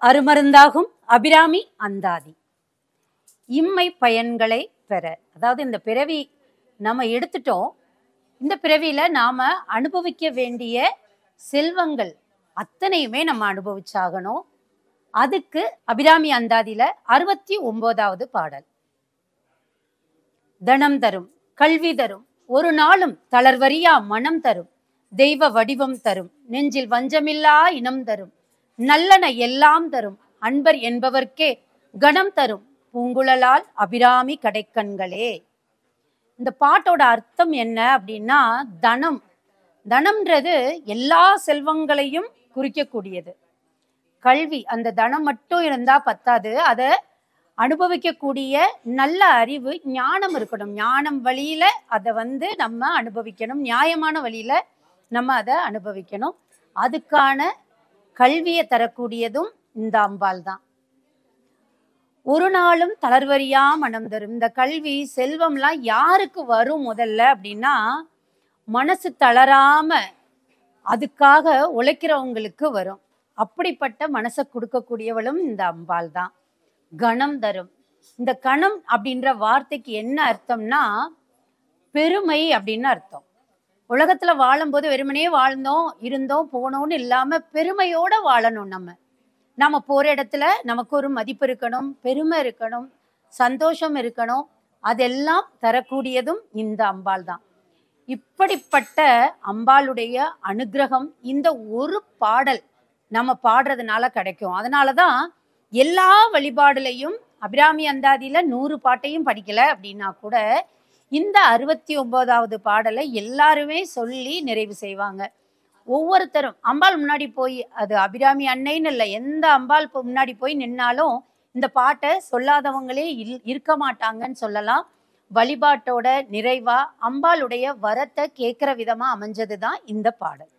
அருமருந்தாகும் அபிராமி அந்தாதி இம்மை பயன்களை பெற அதாவது இந்த பிறவி நம்ம எடுத்துட்டோம் இந்த பிறவியில நாம அனுபவிக்க வேண்டிய செல்வங்கள் அத்தனையுமே நம்ம அனுபவிச்சாகணும் அதுக்கு அபிராமி அந்தாதியில அறுபத்தி ஒன்பதாவது பாடல் தனம் தரும் கல்வி தரும் ஒரு நாளும் தளர்வறியா மனம் தரும் தெய்வ வடிவம் தரும் நெஞ்சில் வஞ்சமில்லா இனம் தரும் நல்லன எல்லாம் தரும் அன்பர் என்பவர்க்கே கணம் தரும் பூங்குழலால் அபிராமி கடைக்கண்களே இந்த பாட்டோட அர்த்தம் என்ன அப்படின்னா தனம் தனம்ன்றது எல்லா செல்வங்களையும் குறிக்கக்கூடியது கல்வி அந்த தனம் மட்டும் இருந்தா பத்தாது அதை அனுபவிக்கக்கூடிய நல்ல அறிவு ஞானம் இருக்கணும் ஞானம் வழியில அதை வந்து நம்ம அனுபவிக்கணும் நியாயமான வழியில நம்ம அதை அனுபவிக்கணும் அதுக்கான கல்வியை தரக்கூடியதும் இந்த அம்பாள் தான் ஒரு நாளும் தளர்வறியா மனம் தரும் இந்த கல்வி செல்வம்லாம் யாருக்கு வரும் முதல்ல அப்படின்னா மனசு தளராம அதுக்காக உழைக்கிறவங்களுக்கு வரும் அப்படிப்பட்ட மனசை கொடுக்கக்கூடியவளும் இந்த அம்பாள் தான் கணம் தரும் இந்த கணம் அப்படின்ற வார்த்தைக்கு என்ன அர்த்தம்னா பெருமை அப்படின்னு அர்த்தம் உலகத்துல வாழும்போது வெறுமனே வாழ்ந்தோம் இருந்தோம் போனோம்னு இல்லாம பெருமையோட வாழணும் நம்ம நாம போற இடத்துல நமக்கு ஒரு மதிப்பு இருக்கணும் பெருமை இருக்கணும் சந்தோஷம் இருக்கணும் அதெல்லாம் தரக்கூடியதும் இந்த அம்பாள் தான் இப்படிப்பட்ட அம்பாளுடைய அனுகிரகம் இந்த ஒரு பாடல் நம்ம பாடுறதுனால கிடைக்கும் அதனாலதான் எல்லா வழிபாடுலையும் அபிராமி அந்தாதியில நூறு பாட்டையும் படிக்கல அப்படின்னா கூட இந்த அறுபத்தி ஒன்பதாவது பாடலை எல்லாருமே சொல்லி நிறைவு செய்வாங்க ஒவ்வொருத்தரும் அம்பாள் முன்னாடி போய் அது அபிராமி அன்னைன்னு இல்லை எந்த அம்பாள் இப்போ முன்னாடி போய் நின்னாலும் இந்த பாட்டை சொல்லாதவங்களே இல் இருக்க மாட்டாங்கன்னு சொல்லலாம் வழிபாட்டோட நிறைவா அம்பாளுடைய வரத்தை கேட்குற விதமா அமைஞ்சது தான் இந்த பாடல்